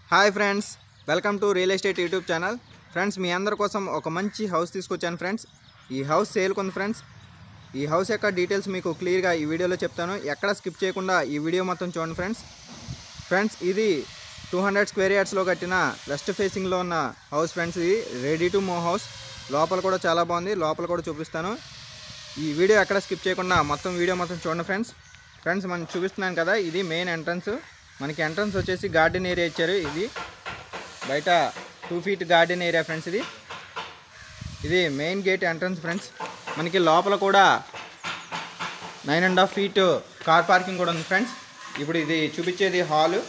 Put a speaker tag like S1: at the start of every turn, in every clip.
S1: hi friends welcome to real estate YouTube channel friends మీ అందరి కోసం ఒక మంచి హౌస్ తీసుకొచ్చాను ఫ్రెండ్స్ ఈ హౌస్ సేల్కి ఉంది ఫ్రెండ్స్ ఈ హౌస్ యొక్క డీటెయిల్స్ మీకు క్లియర్గా ఈ వీడియోలో చెప్తాను ఎక్కడ స్కిప్ చేయకుండా ఈ వీడియో మొత్తం చూడండి ఫ్రెండ్స్ ఫ్రెండ్స్ ఇది టూ హండ్రెడ్ స్క్వేర్ యార్డ్స్లో కట్టిన వెస్ట్ ఫేసింగ్లో ఉన్న హౌస్ ఫ్రెండ్స్ ఇది రెడీ టు మూవ్ హౌస్ లోపల కూడా చాలా బాగుంది లోపల కూడా చూపిస్తాను ఈ వీడియో ఎక్కడ స్కిప్ చేయకుండా మొత్తం వీడియో మొత్తం చూడండి ఫ్రెండ్స్ ఫ్రెండ్స్ మనం చూపిస్తున్నాను కదా ఇది మెయిన్ ఎంట్రన్స్ మనకి ఎంట్రన్స్ వచ్చేసి గార్డెన్ ఏరియా ఇచ్చారు ఇది బయట two feet garden area friends ఇది ఇది మెయిన్ గేట్ ఎంట్రన్స్ ఫ్రెండ్స్ మనకి లోపల కూడా nine and half feet car parking కూడా ఉంది ఫ్రెండ్స్ ఇప్పుడు ఇది చూపించేది హాలు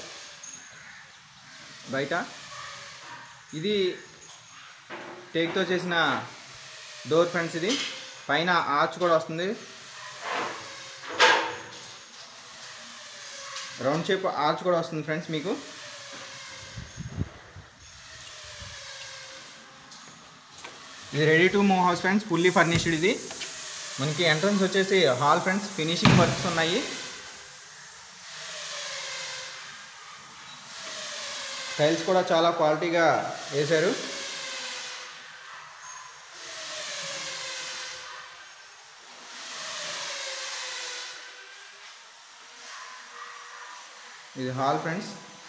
S1: బయట ఇది టేక్తో చేసిన డోర్ ఫ్రెండ్స్ ఇది పైన ఆర్చ్ కూడా వస్తుంది రౌండ్ షేప్ ఆర్చ్ కూడా వస్తుంది ఫ్రెండ్స్ మీకు ఇది ready to move house friends fully furnished ఇది మనకి ఎంట్రన్స్ వచ్చేసి హాల్ ఫ్రెండ్స్ ఫినిషింగ్ వర్క్స్ ఉన్నాయి టైల్స్ కూడా చాలా క్వాలిటీగా వేశారు ఇది హాల్ ఫ్రెండ్స్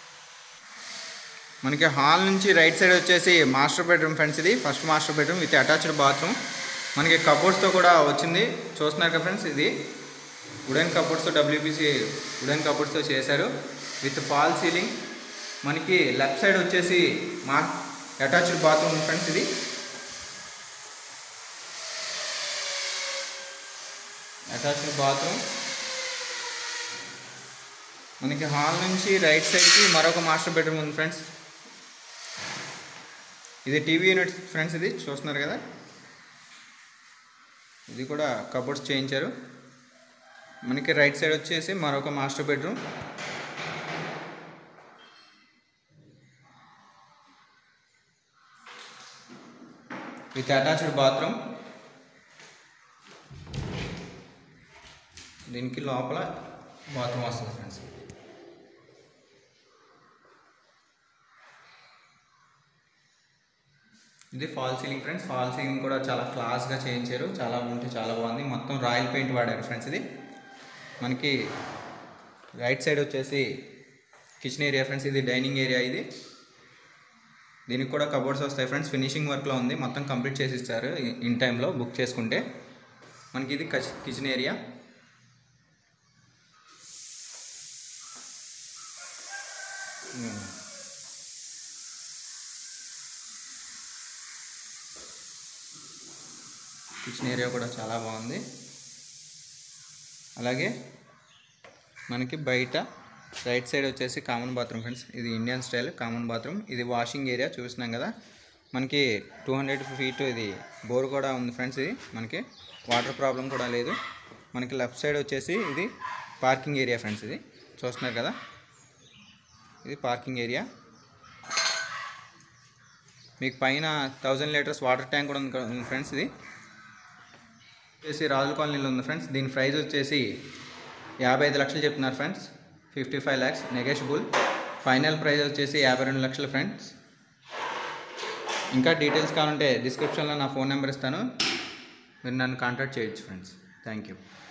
S1: మనకి హాల్ నుంచి రైట్ సైడ్ వచ్చేసి మాస్టర్ బెడ్రూమ్ ఫ్రెండ్స్ ఇది first master bedroom with attached bathroom మనకి కబోర్డ్స్తో కూడా వచ్చింది చూస్తున్నారు కదా ఫ్రెండ్స్ ఇది వుడెన్ కబోర్డ్స్తో డబ్ల్యూపీసీ వుడెన్ కబోర్డ్స్తో చేశారు విత్ ఫాల్ సీలింగ్ మనకి లెఫ్ట్ సైడ్ వచ్చేసి మా అటాచ్డ్ బాత్రూమ్ ఫ్రెండ్స్ ఇది అటాచ్డ్ బాత్రూమ్ మనకి హాల్ నుంచి రైట్ సైడ్కి మరొక మాస్టర్ బెడ్రూమ్ ఉంది ఫ్రెండ్స్ ఇది టీవీ యూనిట్ ఫ్రెండ్స్ ఇది చూస్తున్నారు కదా ఇది కూడా కబోర్డ్స్ చేయించారు మనకి రైట్ సైడ్ వచ్చేసి మరొక master bedroom with attached bathroom దీనికి లోపల బాత్రూమ్ వస్తుంది ఫ్రెండ్స్ ఇది fall ceiling friends fall ceiling కూడా చాలా క్లాస్గా చేయించారు చాలా ఉంటే చాలా బాగుంది మొత్తం రాయల్ పెయింట్ వాడారు ఫ్రెండ్స్ ఇది మనకి రైట్ సైడ్ వచ్చేసి కిచెన్ ఏరియా ఫ్రెండ్స్ ఇది డైనింగ్ ఏరియా ఇది దీనికి కూడా కబోర్డ్స్ వస్తాయి ఫ్రెండ్స్ ఫినిషింగ్ వర్క్లో ఉంది మొత్తం కంప్లీట్ చేసి ఇస్తారు ఇన్ టైంలో బుక్ చేసుకుంటే మనకి ఇది కిచెన్ ఏరియా కిచెన్ ఏరియా కూడా చాలా బాగుంది అలాగే మనకి బయట రైట్ సైడ్ వచ్చేసి కామన్ బాత్రూమ్ ఫ్రెండ్స్ ఇది ఇండియన్ స్టైల్ కామన్ బాత్రూమ్ ఇది వాషింగ్ ఏరియా చూస్తున్నాం కదా మనకి టూ హండ్రెడ్ ఫీట్ ఇది బోర్ కూడా ఉంది ఫ్రెండ్స్ ఇది మనకి వాటర్ ప్రాబ్లం కూడా లేదు మనకి లెఫ్ట్ సైడ్ వచ్చేసి ఇది పార్కింగ్ ఏరియా ఫ్రెండ్స్ ఇది చూస్తున్నారు కదా ఇది పార్కింగ్ ఏరియా మీకు పైన థౌజండ్ లీటర్స్ వాటర్ ట్యాంక్ కూడా ఉంది ఫ్రెండ్స్ ఇది వచ్చేసి రాజుల కాలనీలో ఉంది ఫ్రెండ్స్ దీని ప్రైస్ వచ్చేసి యాభై ఐదు లక్షలు చెప్తున్నారు friends fifty five lakhs negotiable final price వచ్చేసి యాభై రెండు లక్షలు ఫ్రెండ్స్ ఇంకా డీటెయిల్స్ కావాలంటే డిస్క్రిప్షన్లో నా ఫోన్ నెంబర్ ఇస్తాను మీరు నన్ను కాంటాక్ట్ చేయొచ్చు ఫ్రెండ్స్ థ్యాంక్ యూ